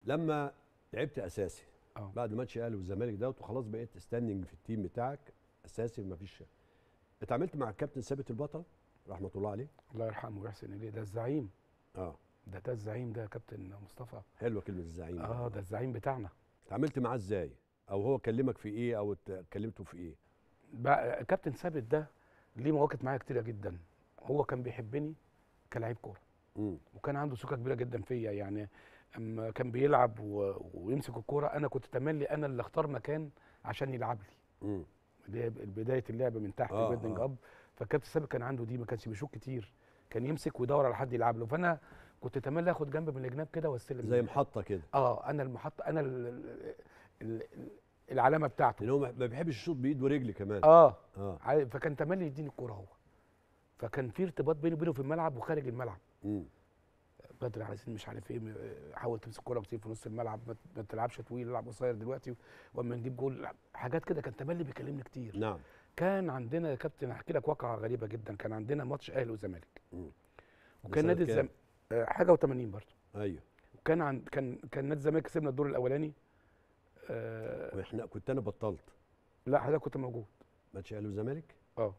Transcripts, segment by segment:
لما لعبت اساسي اه بعد ماتش الاهلي والزمالك دوت وخلاص بقيت ستاندنج في التيم بتاعك اساسي مفيش اتعاملت مع الكابتن ثابت البطل رحمه الله عليه الله يرحمه ويحسن اليه ده الزعيم اه ده ده الزعيم ده يا كابتن مصطفى حلوه كلمه الزعيم اه ده الزعيم بتاعنا اتعاملت معاه ازاي او هو كلمك في ايه او اتكلمتوا في ايه بقى كابتن ثابت ده ليه مواقف معايا كتيره جدا هو كان بيحبني كلاعب كوره امم وكان عنده ثقه كبيره جدا فيا يعني اما كان بيلعب و... ويمسك الكوره انا كنت تملي انا اللي اختار مكان عشان يلعب لي امم اللي هي بدايه اللعب من تحت آه، البيلدنج آه. اب فالكابتن ثابت كان عنده دي ما كانش بيشوط كتير كان يمسك ويدور على حد يلعب له فانا كنت تملي اخد جنب من الجناب كده واستلم زي محطه كده اه انا المحطه انا ال... ال... ال... العلامه بتاعته لان هو ما ما بيحبش يشوط بايد ورجل كمان اه اه عارف- فكان تملي يديني الكوره هو فكان في ارتباط بيني وبينه في الملعب وخارج الملعب امم بدر عايزين مش عارف ايه م- حاول تمسك كوره بسيب في نص الملعب ما- ما تلعبش طويل العب قصير دلوقتي واما نجيب جول حاجات كده كان تملي بيكلمني كتير نعم كان عندنا يا كابتن احكي لك واقعه غريبه جدا كان عندنا ماتش اهلي وزمالك مم. وكان سنة نادي كام؟ الزم... آه، حاجه و80 برضه ايوه وكان عن... كان كان نادي الزمالك كسبنا الدور الاولاني آه... واحنا كنت انا بطلت لا حضرتك كنت موجود ماتش اهلي والزمالك اه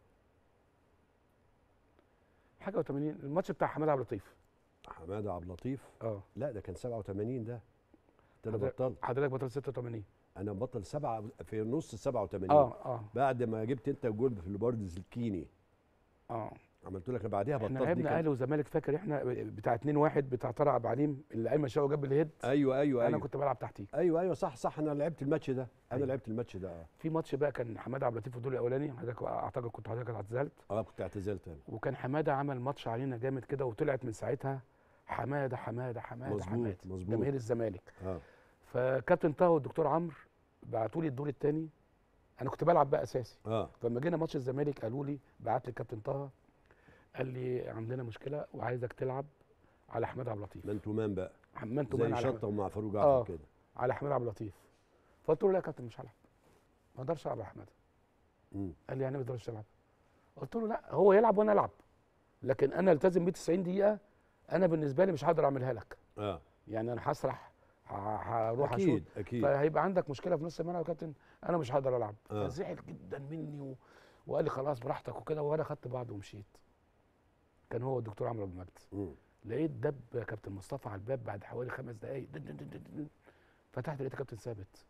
حاجه و80 الماتش بتاع حماد عبد اللطيف حماده عبد اللطيف اه لا ده كان 87 ده ده انا حضرتك- بطلت حضرتك بطل 86 انا مبطل سبعة في نص ال 87 اه اه بعد ما جبت انت الجول في البرد سلكيني اه عملت لك بعديها احنا بطلت دي لعبنا كان- اهلي وزمالك فاكر احنا بتاع 2 1 بتاع طارق عبد العليم اللي ايمن شوقي جاب الهيد ايوه ايوه انا ايوه كنت بلعب تحتيه ايوه ايوه صح صح انا لعبت الماتش ده انا أيوة. لعبت الماتش ده اه في ماتش بقى كان حماده عبد اللطيف في الدور الاولاني حضرتك اعتقد كنت حضرتك اعتزلت اه كنت اعتزلت انا وكان حماده عمل ماتش علينا جامد كده وطلعت من ساعتها حماده حماده حماده مظبوط، حماده مظبوط. جماهير الزمالك اه فكابتن طه والدكتور عمرو بعتوا لي الدور الثاني انا كنت بلعب بقى اساسي اه فلما جينا ماتش الزمالك قالوا لي بعت لي الكابتن طه قال لي عندنا مشكله وعايزك تلعب على حماد عبد اللطيف مان تو مان بقى مان تو زي مان على حماد- شطه مع فاروق آه. جعفر كده على حماد عبد اللطيف فقلت له لا يا كابتن مش هلعب ما اقدرش العب على حماده مم. قال لي يعني ما تقدرش تلعب قلت له لا هو يلعب وانا العب لكن انا التزم بيه 90 دقيقه انا بالنسبه لي مش هقدر اعملها لك اه يعني انا هسرح ه- هروح اشوط اكيد اكيد فهيبقى عندك مشكله في نص الملعب يا كابتن انا مش هقدر العب آه. فزعل جدا مني و... وقال لي خلاص براحتك وكده وانا خدت بعض ومشيت كان هو الدكتور عمرو ابو المجد مم. لقيت دب يا كابتن مصطفى على الباب بعد حوالي خمس دقايق دن دن دن دن دن. فتحت لقيت كابتن ثابت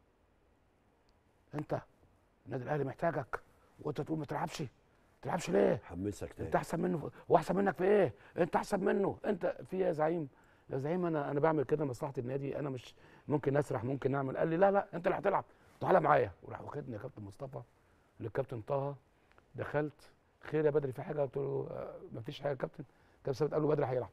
انت النادي الاهلي محتاجك وانت تقول ما تلعبش ما تلعبش ليه حمسك تاني انت احسن منه في- هو احسن منك في ايه انت احسن منه انت في إيه يا زعيم يا زعيم انا انا بعمل كده لمصلحه النادي انا مش ممكن اسرح ممكن اعمل قال لي لا لا انت اللي هتلعب تعالى معايا وراح واخدني يا كابتن مصطفى للكابتن طه دخلت خير يا بدري في حاجه قلت له آه، مفيش حاجه يا كابتن كابتن ثابت قال له بدري هيلعب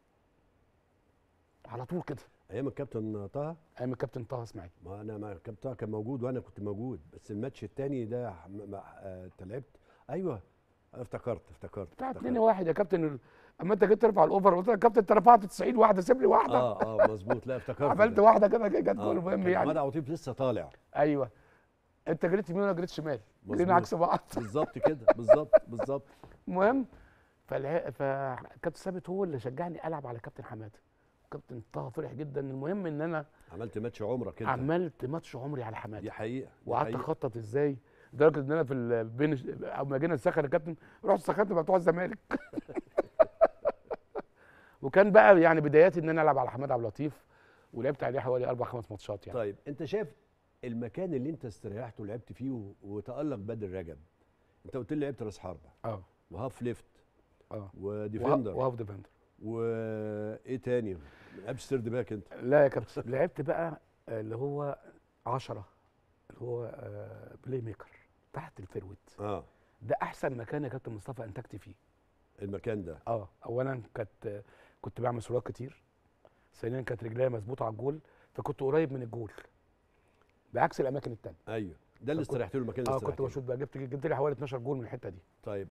على طول كده ايام الكابتن طه ايام الكابتن طه اسماعيل ما انا ما الكابتن طه كان موجود وانا كنت موجود بس الماتش التاني ده ح- ما- ما- آه، انت لعبت ايوه افتكرت افتكرت بتاع افتكرت. 2 1 يا كابتن ال- اما انت جيت ترفع الاوفر قلت له يا كابتن انت رفعت 90 واحده سيب لي واحده اه اه مظبوط لا افتكرت عملت ده. واحده كده جت آه، جول مهم كان يعني حماده عطيف لسه طالع ايوه انت جريت يمين وانا جريت شمال مظبوط. جرينا عكس بعض بالظبط كده بالظبط بالظبط المهم فالع... فكابتن ثابت هو اللي شجعني العب على كابتن حماده وكابتن طه فرح جدا المهم ان انا عملت ماتش عمرك انت عملت ماتش عمري على حماده دي حقيقه دي وقعدت حقيقة. اخطط ازاي لدرجه ان انا في ال- بين اما جينا نسخن يا كابتن رحت سخنت مع بتوع الزمالك وكان بقى يعني بداياتي ان انا العب على حماد عبد اللطيف ولعبت عليه حوالي اربع خمس ماتشات يعني طيب انت شايف المكان اللي انت استريحت ولعبت فيه و- وتالق بدر رجب انت قلت لي لعبت راس حربه اه وهاف ليفت اه وديفندر وهاف ديفندر وايه تاني ما لعبتش سيرد باك انت لا يا كابتن لعبت بقى اللي هو 10 اللي هو آه، بلاي ميكر تحت الفيرويد اه ده احسن مكان يا كابتن مصطفى انتجت فيه المكان ده اه اولا كانت كنت بعمل سرعات كتير ثانيا كانت رجليا مظبوطه على الجول فكنت قريب من الجول بعكس الاماكن التانية ايوه ده اللي فكنت- استريحت له المكان اللي اه استريحت كنت له. بشوط بقى جبت جبت لي حوالي 12 جول من الحته دي طيب